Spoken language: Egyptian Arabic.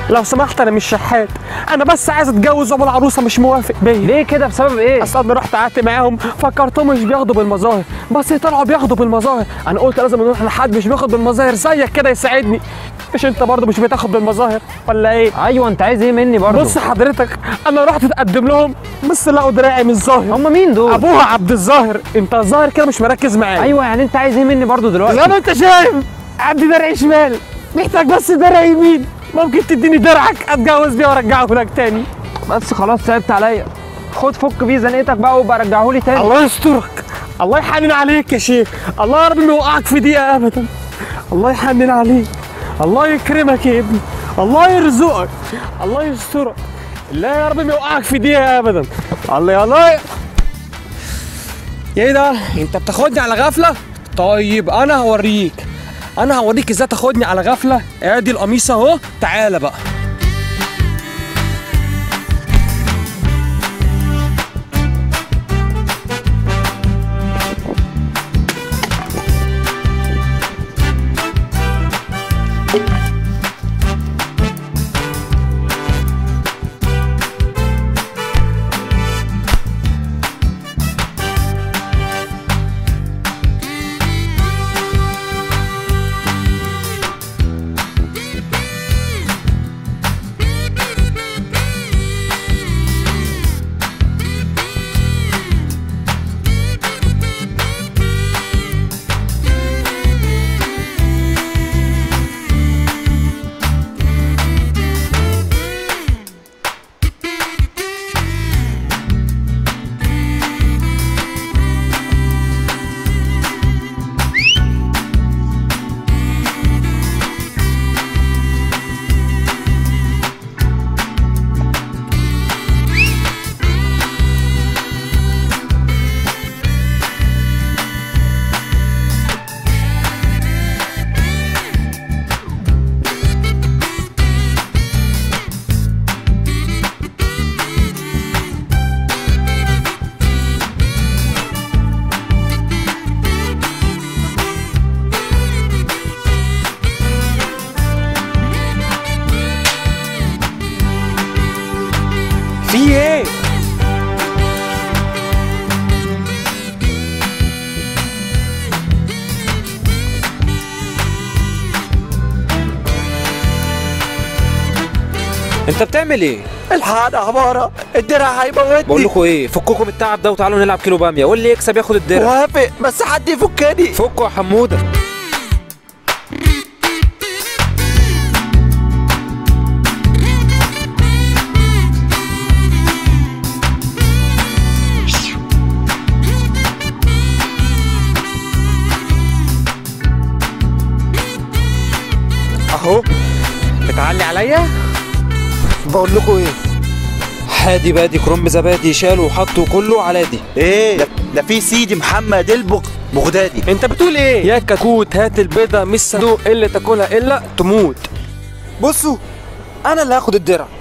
لو سمحت انا مش شحات انا بس عايز اتجوز ابو العروسه مش موافق بيا ليه كده بسبب ايه اصل انا رحت قعدت معاهم فكرتهم مش بياخدوا بالمظاهر بس طلعوا بياخدوا بالمظاهر انا قلت لازم نروح لحد مش بياخد بالمظاهر زيك كده يساعدني مش انت برضه مش بتاخد بالمظاهر ولا ايه ايوه انت عايز ايه مني برضه بص حضرتك انا رحت اتقدم لهم بس لقوا دراعي مش ظاهر هم مين دول ابوها عبد الظاهر انت الظاهر كده مش مركز معايا ايوه يعني انت عايز ايه مني برضه دلوقتي لا ما انت شايف عندي درع شمال محتاج بس درع يمين ممكن تديني درعك اتجوز بيه وارجعه لك تاني بس خلاص تعبت عليا خد فك بيه زنقتك بقى وبقى رجعه لي تاني الله يسترك الله يحنن عليك يا شيخ الله يا رب ما يوقعك في دقيقه ابدا الله يحنن عليك الله يكرمك يا ابني الله يرزقك الله يسترك لا يا رب ما يوقعك في دقيقه ابدا الله يا الله يا ايه ده انت بتاخدني على غفله طيب انا هوريك انا هوريك ازاي تاخدني على غفله ادي القميص اهو تعالى بقى في ايه انت بتعمل ايه؟ الحقنا عمارة الدرع هيموتني بقول لكم ايه فككم التعب ده وتعالوا نلعب كيلو باميه واللي يكسب ياخد الدرع وافق بس حد يفكني فكوا يا حموده اهو بتعلي عليا بقول لكم ايه حادي بادي كرنب زبادي شالوا وحطوا كله على دي ايه ده, ده في سيدي محمد البغ بغدادي انت بتقول ايه يا كتكوت هات البيضه مش صندوق اللي تاكلها الا تموت بصوا انا اللي هاخد الدرع